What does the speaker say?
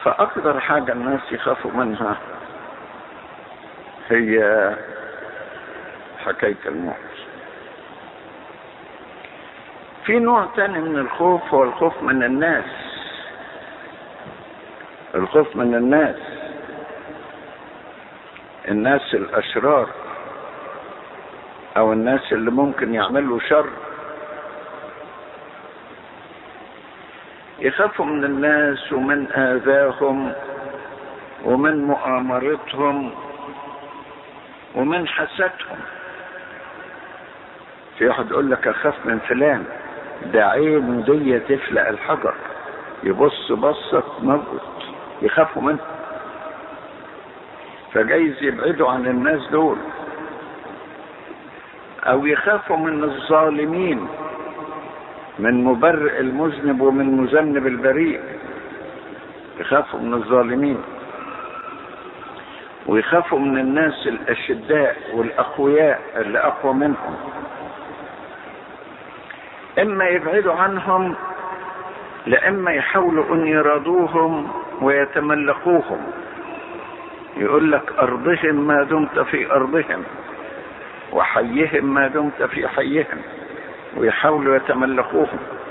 فأكثر حاجة الناس يخافوا منها هي حكاية الموت في نوع تاني من الخوف هو الخوف من الناس الخوف من الناس الناس الأشرار أو الناس اللي ممكن يعملوا شر يخافوا من الناس ومن آذاهم ومن مؤامرتهم ومن حسدهم في واحد يقول لك اخاف من فلان ده عينه دي تفلق الحجر يبص بصة تموت يخافوا منه فجايز يبعدوا عن الناس دول او يخافوا من الظالمين من مبرئ المذنب ومن مذنب البريء يخافوا من الظالمين ويخافوا من الناس الاشداء والاقوياء اللي اقوى منهم اما يبعدوا عنهم لاما يحاولوا ان يرادوهم ويتملقوهم يقول لك ارضهم ما دمت في ارضهم وحيهم ما دمت في حيهم ويحاولوا يتملقوهم